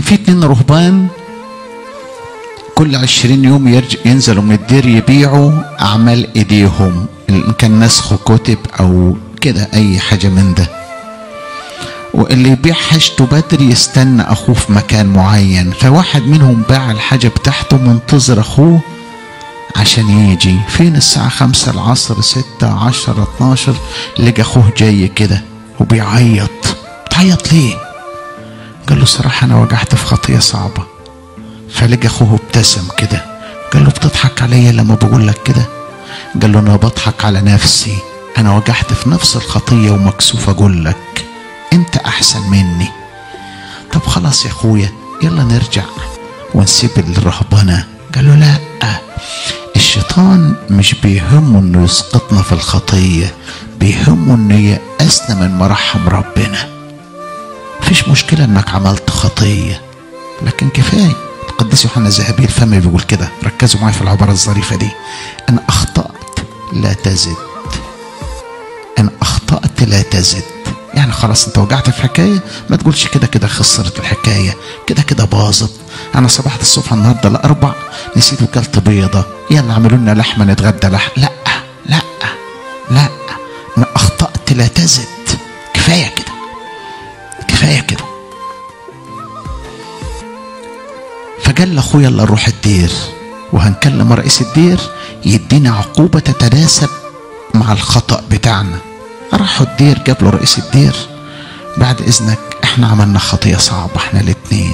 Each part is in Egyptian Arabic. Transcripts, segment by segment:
كان في اتنين رهبان كل عشرين يوم يرج... ينزلوا من الدير يبيعوا أعمال إيديهم إن كان نسخ كتب أو كده أي حاجة من ده واللي يبيع حاجته بدري يستنى أخوه في مكان معين فواحد منهم باع الحاجة بتاعته منتظر أخوه عشان يجي فين الساعة خمسة العصر ستة عشرة اتناشر لقى أخوه جاي كده وبيعيط بتعيط ليه قال له صراحة أنا وجعت في خطية صعبة فلقى أخوه ابتسم كده قال له بتضحك عليا لما بقول لك كده قال له أنا بضحك على نفسي أنا وجعت في نفس الخطية ومكسوف أقول لك أنت أحسن مني طب خلاص يا أخويا يلا نرجع ونسيب الرهبنة قال له لا الشيطان مش بيهمه انه يسقطنا في الخطية بيهمه انه يأسنا من مراحم ربنا مفيش مشكلة انك عملت خطية لكن كفاية القديس يوحنا الذهبي الفم بيقول كده ركزوا معايا في العبارة الظريفة دي ان اخطأت لا تزد ان اخطأت لا تزد يعني خلاص انت وجعت في حكايه ما تقولش كده كده خسرت الحكايه كده كده باظت انا صبحت الصبح النهارده الاربع نسيت وكلت بيضه يلا اعملوا لنا لحمه نتغدى لحم لا لا لا ان اخطات لا تزد كفايه كده كفايه كده فقال لاخويا يلا نروح الدير وهنكلم رئيس الدير يدينا عقوبه تتناسب مع الخطا بتاعنا راحوا الدير جاب له رئيس الدير بعد اذنك احنا عملنا خطيه صعبه احنا الاتنين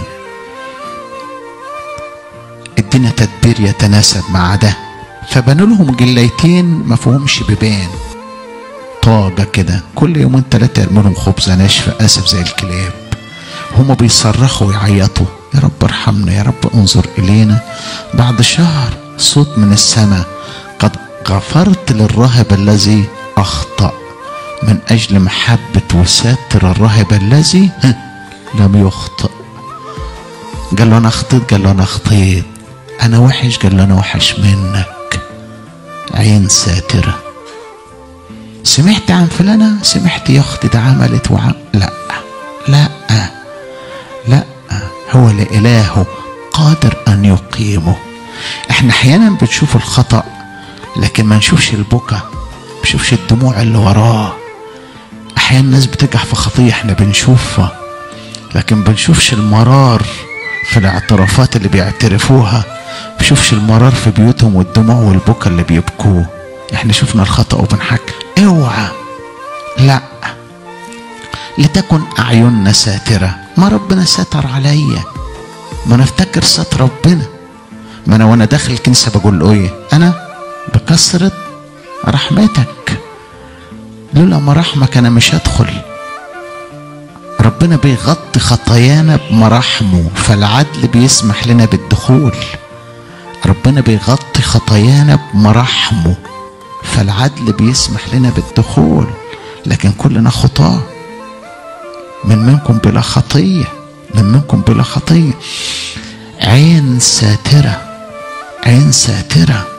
ادينا تدبير يتناسب مع ده فبنوا لهم جليتين ما فيهمش بيبان طاقه كده كل يومين ثلاثه يرموا لهم خبزه ناشفه اسف زي الكلاب هما بيصرخوا ويعيطوا يا رب ارحمنا يا رب انظر الينا بعد شهر صوت من السماء قد غفرت للراهب الذي اخطأ من أجل محبة وساتر الراهب الذي لم يخطئ قال له أنا أخطيت قال له أنا أخطيت أنا وحش قال له أنا وحش منك عين ساترة سمعت عن فلانة سمعت يا أختي ده عملت وعم لا لا لا هو لإلهه قادر أن يقيمه احنا أحيانا بنشوف الخطأ لكن ما نشوفش البكا ما نشوفش الدموع اللي وراه احيانا الناس بتجح في خطيه احنا بنشوفها لكن بنشوفش المرار في الاعترافات اللي بيعترفوها بنشوفش المرار في بيوتهم والدموع والبكا اللي بيبكوه احنا شفنا الخطا وبنحكي اوعى لا لتكن اعيننا ساتره ما ربنا ستر عليا ما انا افتكر ستر ربنا ما انا وانا داخل الكنيسه بقول له ايه انا بكثره رحمتك لولا مراحمك انا مش هدخل ربنا بيغطي خطايانا بمراحمه فالعدل بيسمح لنا بالدخول ربنا بيغطي خطايانا بمراحمه فالعدل بيسمح لنا بالدخول لكن كلنا خطاه من منكم بلا خطيه من منكم بلا خطيه عين ساتره عين ساتره